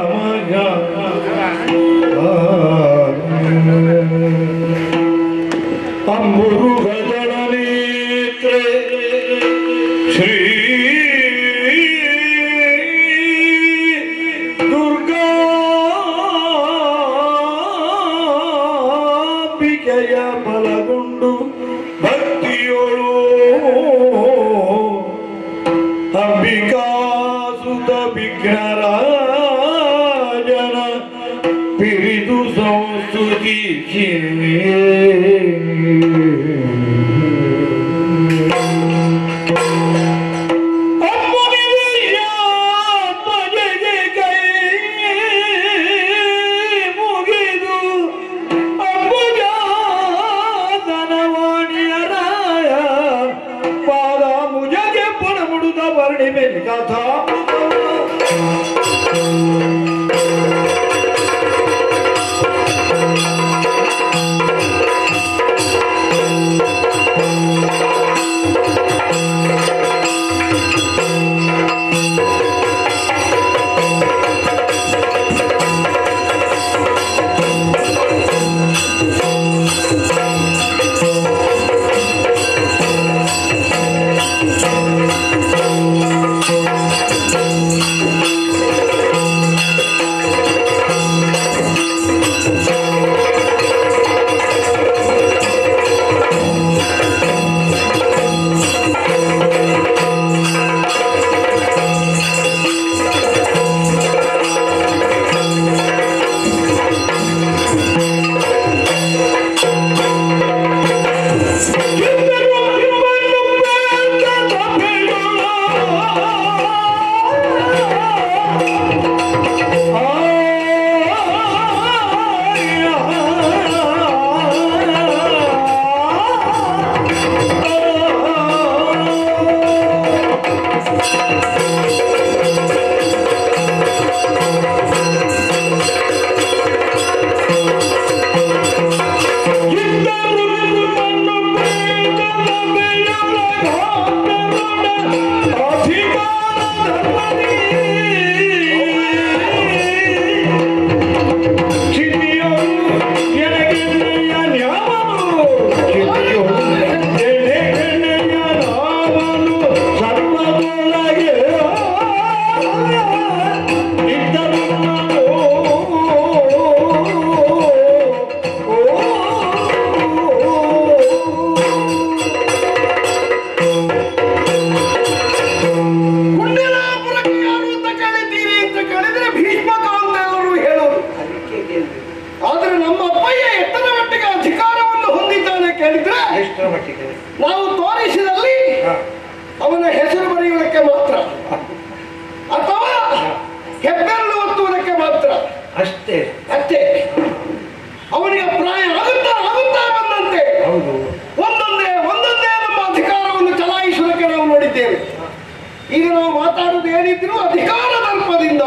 ಅಂಬುರುಗದಳನೇತ್ರೆ ಶ್ರೀ ದುರ್ಗಾಂಬಿಕೆಯ ಬಲಗೊಂಡು ಭಕ್ತಿಯೋಳು ಅಂಬಿಕಾ ಸುತ ವಿಘ್ನರಾಜನ ಪಿರಿದು ಸಂಸ್ತುತಿ ಮುಗಿದು ಅಂಬುಜಾತನವಾಣಿಯರಾಯ ಪಾದ ಮುಜಗೆ ಪುಣ ಮುಡುದ ವರ್ಣಿಮೆ ಕಥಾ ಕುಂಡಲಾಪುರಕ್ಕೆ ಯಾರು ಅಂತ ಕೇಳಿದ್ದೀರಿ ಅಂತ ಕೇಳಿದ್ರೆ ಭೀಷ್ಮಕಾಂತ ಅವರು ಹೇಳೋರು ಆದ್ರೆ ನಮ್ಮ ಅಪ್ಪಯ್ಯ ಎಷ್ಟರ ಮಟ್ಟಿಗೆ ಅಧಿಕಾರವನ್ನು ಹೊಂದಿದ್ದಾನೆ ಕೇಳಿದ್ರೆ ಎಷ್ಟರ ಮಟ್ಟಿಗೆ ನಾವು ತೋರಿಸಿದಲ್ಲಿ ಅವನ ಹೆಸರು ಬರೆಯುವುದಕ್ಕೆ ಮಾತ್ರ ಅಥವಾ ಹೆಬ್ಬೆರಳು ಒತ್ತುವುದಕ್ಕೆ ಮಾತ್ರ ಅಷ್ಟೇ ಅಷ್ಟೇ ಅವನಿಗೆ ಪ್ರಾಯ ಆಗುತ್ತಾ ಆಗುತ್ತಾ ಬಂದಂತೆ ಹೌದು ಒಂದೊಂದೇ ಒಂದೊಂದೇ ನಮ್ಮ ಅಧಿಕಾರವನ್ನು ಚಲಾಯಿಸುವುದಕ್ಕೆ ನಾವು ನೋಡಿದ್ದೇವೆ ಈಗ ನಾವು ಮಾತಾಡುವುದು ಏನಿದ್ರು ಅಧಿಕಾರ ದರ್ಪದಿಂದ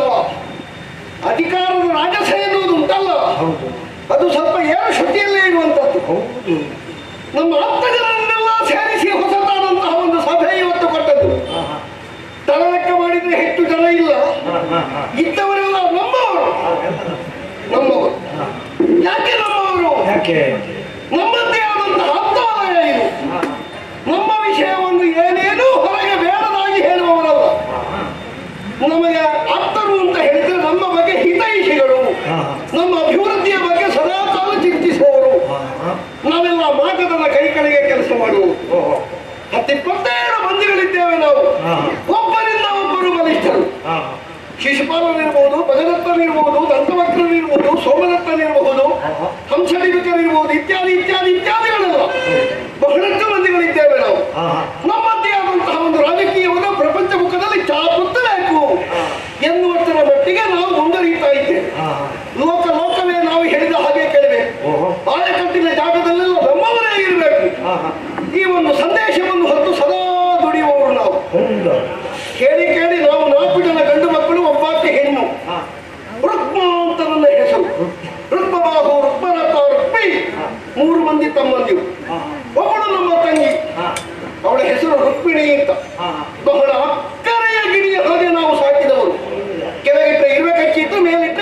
ಅಧಿಕಾರದ ರಾಜಸ ಎನ್ನುವುದು ಉಂಟಲ್ಲ ಹೌದು ಅದು ಸ್ವಲ್ಪ ಏರು ಶುದ್ಧಿಯಲ್ಲೇ ಇರುವಂತದ್ದು ಹೌದು ನಮ್ಮ ಆಪ್ತಜನನ್ನೆಲ್ಲ ಸೇರಿಸಿ ಹೊಸತಾದಂತಹ ಒಂದು ಸಭೆ ಇವತ್ತು ಕೊಟ್ಟದ್ದು ಹಾ, ಹಾ. ತಳಲೆಕ್ಕ ಮಾಡಿದ್ರೆ ಹೆಚ್ಚು ಜನ ಇಲ್ಲ ಹಾ, ಹಾ, ಹಾ. ಇದ್ದವರೆಲ್ಲ ನಮ್ಮವರು ನಮ್ಮವರು ಯಾಕೆ ನಮ್ಮವರು ಯಾಕೆ ನಮ್ಮದೇ ಆದಂತಹ ಆಪ್ತವಲಯ ಇದು ಹಾ, ನಮ್ಮ ವಿಷಯವನ್ನು ಏನೇನೂ ಹೊರಗೆ ಬೇಡದಾಗಿ ಹೇಳುವವರಲ್ಲ ಹಾ, ನಮಗೆ ಆಪ್ತರು ಅಂತ ಹೇಳಿದ್ರೆ ನಮ್ಮ ಬಗ್ಗೆ ಹಿತೈಷಿಗಳು ಹಾ, ನಮ್ಮ ಅಭಿವೃದ್ಧಿಯ ಬಗ್ಗೆ ಸದಾ ಕಾಲ ಚಿಂತಿಸುವವರು ಹಾ, ಹಾ. ನಾವೆಲ್ಲ ಮಾಗದನ ಕೈ ಕೆಳಗೆ ಕೆಲಸ ಮಾಡುವವರು ಓಹೋ. ಹತ್ತಿಪ್ಪತ್ತೆರಡು ಮಂದಿಗಳಿದ್ದೇವೆ ನಾವು ಹಾ. ಒಬ್ಬರಿಂದ ಒಬ್ಬರು ಬಲಿಷ್ಠರು ಹಾ, ಶಿಶುಪಾಲನಿರ್ಬಹುದು ಭಗದತ್ತನಿರ್ಬಹುದು ದಂತವಕ್ರನಿರ್ಬಹುದು ಸೋಮದತ್ತನಿರಬಹುದು ಹಾ. ಹಂಸಡಿಬಿಕರಿರ್ಬಹುದು ಇತ್ಯಾದಿ ಇತ್ಯಾದಿ ಇತ್ಯಾದಿಗಳೆಲ್ಲ ಬಹಳಷ್ಟು ಮಂದಿಗಳಿದ್ದೇವೆ ನಾವು ಹಾ, ಹಾ. ನಮ್ಮದೇ ಆದಂತಹ ಒಂದು ರಾಜಕೀಯವನ್ನು ಪ್ರಪಂಚ ಮುಖದಲ್ಲಿ ಚಾಪುತ್ತಬೇಕು ಎನ್ನುವಷ್ಟರ ಮಟ್ಟಿಗೆ ನಾವು ಮುಂದುವರಿಯುತ್ತಾ ಇದ್ದೇವೆ ಹಾ, ಹಾ. ಲೋಕ ಲೋಕವೇ ನಾವು ಹೇಳಿದ ಹಾಗೆ ಕೇಳಬೇಕು ಓಹೋ. ಆಯಕಟ್ಟಿನ ಜಾಗದಲ್ಲೆಲ್ಲ ನಮ್ಮವರೇ ಇರಬೇಕು ಹಾ, ಹಾ. ಈ ಒಂದು ಸಂದೇಶವನ್ನು ಹೊತ್ತು ಸದಾ ದುಡಿಯುವವರು ನಾವು ಹೌದು ಕೇಳಿ ಕೇಳಿ ನಾವು ನಾಲ್ಕು ಜನ ಗಂಡು ಮಕ್ಕಳು ಒಬ್ಬಾಕೆ ಹೆಣ್ಣು ಹಾ. ರುಕ್ಮ ಅಂತ ನನ್ನ ಹೆಸರು ರುಕ್ಮಬಾಹು ರುಕ್ಮರಥ ರುಕ್ಮಿ ಮೂರು ಮಂದಿ ತಮ್ಮಂದಿರು ಹಾ, ಒಬ್ಬಳು ನಮ್ಮ ತಂಗಿ ಹಾ. ಅವಳ ಹೆಸರು ರುಕ್ಮಿಣಿ ಅಂತ ಹಾ, ಬಹಳ ಅಕ್ಕರೆಯ ಗಿಣಿಯ ಹಾಗೆ ನಾವು ಸಾಕಿದವರು ಕೆಳಗಿಟ್ಟ ಇರುವೆ ಕಚ್ಚಿತ್ತು ಮೇಲಿಟ್ಟ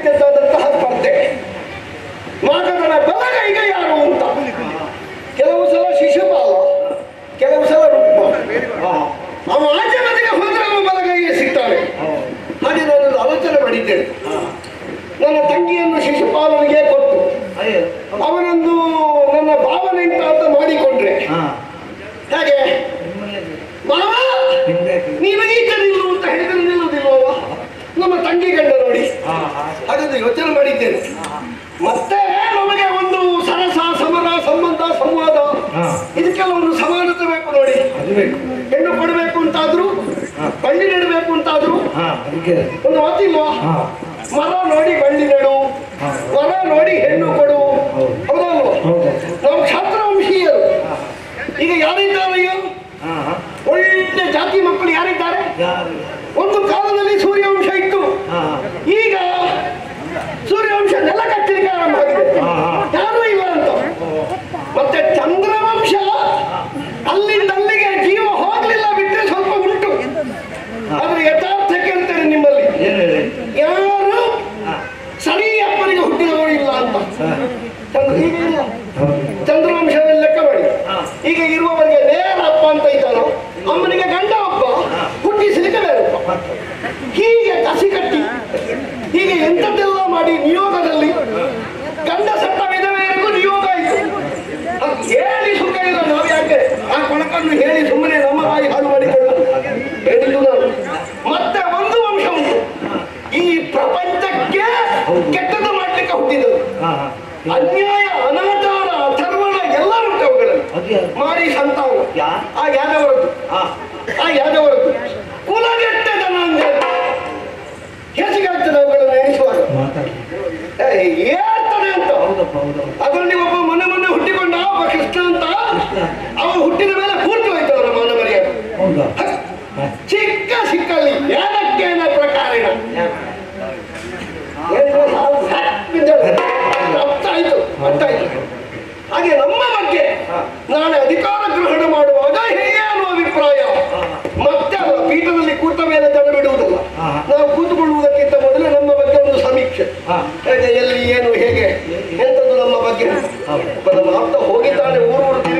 ಕುರಿತಂತಹ ಸ್ಪರ್ಧೆ ಮಾಗದನ ಬಲಗೈಗೆ ಯಾರು ಅಂತ ಕೆಲವು ಸಲ ಶಿಶುಪಾಲ ಕೆಲವು ಸಲ ರುಕ್ಮ ಹಾ ಅವ ಆಚೆ ಬದಿಗೆ ಹೋದ್ರೆ ಅವ ಬಲಗೈಗೆ ಸಿಗ್ತಾನೆ ಹೌದು ಹಾಗೆ ನಾನೊಂದು ಆಲೋಚನೆ ಮಾಡಿದ್ದೇನೆ ಹಾ ನನ್ನ ತಂಗಿಯನ್ನು ಶಿಶುಪಾಲನಿಗೆ ಕೊಟ್ಟು ಅಯ್ಯೋ ಅವನೊಂದು ನನ್ನ ಭಾವನೆ ಅಂತ ಅಂತ ಮಾಡಿಕೊಂಡ್ರೆ ಹಾ ಹಾಗೆ ನಿಮ್ಮಲ್ಲಿ ಮಾವ ನಿಮ್ಗೆ ನೀನು ಈಚೆ ನಿಲ್ಲು ಅಂತ ಹೇಳಿದ್ರೆ ನಿಲ್ಲುವುದಿಲ್ವವ ನಮ್ಮ ತಂಗಿ ಗಂಡ ನೋಡಿ ಹಾ ಹಾ ಹಾಗಾದ್ರೆ ಯೋಚನೆ ಮಾಡಿದ್ದೇನೆ ಮತ್ತೆ ನಮಗೆ ಒಂದು ಸರಸ ಸಮರ ಸಂಬಂಧ ಸಂವಾದ ಹಾ. ಇದಕ್ಕೆಲ್ಲ ಒಂದು ಸಮಾನತೆ ಬೇಕು ನೋಡಿ ಅದು ಬೇಕು ಹೆಣ್ಣು ಕೊಡಬೇಕು ಅಂತಾದ್ರು ಹಾ. ಬಳ್ಳಿ ನೆಡಬೇಕು ಅಂತಾದ್ರು ಹಾ ಅದಕ್ಕೆ ಒಂದು ಮಾತಿಲ್ವಾ ಹಾ ಮರ ನೋಡಿ ಬಳ್ಳಿ ನೆಡು ಹಾ. ಮರ ನೋಡಿ ಹೆಣ್ಣು ಕೊಡು ಹೌದು. ಹೌದಲ್ವ ಹೌದು ನಾವು ಕ್ಷಾತ್ರವಂಶೀಯರು ಈಗ ಯಾರಿದ್ದಾರೆಯೋ ಹಾ ಹಾ ಒಳ್ಳೆ ಜಾತಿ ಮಕ್ಕಳು ಯಾರಿದ್ದಾರೆ ಯಾರು ಒಂದು ಕಾಲದಲ್ಲಿ ಸೂರ್ಯವಂಶ ಇತ್ತು ಹಾ ಈಗ ಸೂರ್ಯವಂಶ ನೆಲ ಕಟ್ಟಲಿಕ್ಕೆ ಆರಂಭ ಆಗಿದೆ ಹಾ, ಹಾ. ಯಾರೂ ಇಲ್ಲ ಅಂತ ಮತ್ತೆ ಚಂದ್ರವಂಶ ಅಲ್ಲಿಂದ ಅಲ್ಲಿಗೆ ಜೀವ ಹೋಗ್ಲಿಲ್ಲ ಬಿಟ್ಟರೆ ಸ್ವಲ್ಪ ಉಂಟು ಆದ್ರೆ ಯಥಾರ್ಥ ಕೇಳ್ತೇನೆ ನಿಮ್ಮಲ್ಲಿ ಏನು ಹೇಳಿ ಯಾರು ಹಾ ಸರಿ ಅಪ್ಪನಿಗೆ ಹುಟ್ಟಿದವರು ಇಲ್ಲ ಅಂತ ಹಾ ಚಂದ್ರ- ಈಗ ಇಲ್ಲ. ಹೌದು ಚಂದ್ರವಂಶದಲ್ಲಿ ಲೆಕ್ಕ ಮಾಡಿ ಹಾ. ಈಗ ಇರುವವರಿಗೆ ನೇರ ಅಪ್ಪ ಅಂತ ಇದ್ದಾನೋ ಅಮ್ಮನಿಗೆ ಗಂಡ ಅಪ್ಪ ಹುಟ್ಟಿಸಲಿಕ್ಕೆ ಬೇರಪ್ಪ ಮತ್ತೆ ಹೀಗೆ ಕಸಿ ಕಟ್ಟಿ ಹೀಗೆ ಎಂಥದ್ದೆಲ್ಲ ಮಾಡಿ ನಿಯೋಗದಲ್ಲಿ ಗಂಡ ಸತ್ತ ವಿಧವೆಯರಿಗೂ ನಿಯೋಗ ಆಯಿತು ಅದು ಹೇಳಿ ಸುಖ ಇಲ್ಲ ನಾವು ಯಾಕೆ ಆ ಕೊಳಕನ್ನು ಹೇಳಿ ಸುಮ್ಮನೆ ನಮ್ಮ ಬಾಯಿ ಹಾಳು ಮಾಡಿಕೊಳ್ಳೋದು ಹೇಳಿದ್ದು ನಾನು ಮತ್ತೆ ಒಂದು ವಂಶ ಉಂಟು ಈ ಪ್ರಪಂಚಕ್ಕೆ ಕೆಟ್ಟದ್ದು ಮಾಡ್ಲಿಕ್ಕೆ ಹುಟ್ಟಿದರು ಹಾ ಹಾ ಅನ್ಯಾಯ ಅನಾಚಾರ ಅಥರ್ವಣ ಎಲ್ಲ ಉಂಟು ಅವುಗಳಲ್ಲಿ ಅದು ಯಾರು ಮಾರಿ ಸಂತಾನ ಯಾ ಆ ಯಾದವರದ್ದು ಹಾ ಆ ಯಾದವರದ್ದು ಕುಲಗೆಟ್ಟ ಜನ ಅಂದ್ರೆ ಹೆಚ್ಚಿಗಾಗ್ತದೆ ಅವುಗಳನ್ನು ಎಣಿಸುವಾಗ ಮಾತಾಡಿ ಏ, ಏರ್ತದೆ ಅಂತ ಹೌದಪ್ಪ ಹೌದಪ್ಪ ಅದರಲ್ಲಿ ಒಬ್ಬ ಮೊನ್ನೆ ಮೊನ್ನೆ ಹುಟ್ಟಿಕೊಂಡ ಒಬ್ಬ ಕೃಷ್ಣ ಅಂತ ಕೃಷ್ಣ. ಅವ ಹುಟ್ಟಿದ ಮೇಲೆ ಪೂರ್ತಿ ಹೋಯ್ತು ಅವರ ಮಾನ ಮರ್ಯಾದೆ ಹೌದಾ ಹ, ಚಿಕ್ಕ ಸಿಕ್ಕಲ್ಲಿ ಯಾರಕ್ಕೇನ ಪ್ರಕಾರೇಣ ಹೇಳಿದ್ರೆ ಸಾಕು, ಸಾಕು ಬಿದ್ದದ್ದು. ಅರ್ಥ ಆಯ್ತು ಅರ್ಥ ಆಯ್ತು ಹಾಗೆ ನಮ್ಮ ಬಗ್ಗೆ ನಾಳೆ ಅಧಿಕಾರ ಗ್ರಹಣ ಮಾಡುವಾಗ ಹೇಗೆ ಅನ್ನುವ ಅಭಿಪ್ರಾಯ ಮತ್ತೆ ಅಲ್ಲ ಪೀಠದಲ್ಲಿ ಕೂತ ಮೇಲೆ ಜನ ಬಿಡುವುದಿಲ್ಲ ಹಾ. ನಾವು ಕೂತುಕೊಳ್ಳುವುದಕ್ಕಿಂತ ಮೊದಲು ನಮ್ಮ ಬಗ್ಗೆ ಒಂದು ಸಮೀಕ್ಷೆ ಹಾ ಹೇಗೆ ಎಲ್ಲಿ ಏನು ಹೇಗೆ ಎಂತದ್ದು ನಮ್ಮ ಬಗ್ಗೆ ಹೌದು. ಒಬ್ಬ ನಮ್ಮ ಆಪ್ತ ಹೋಗಿದ್ದಾನೆ ಊರು ಊರು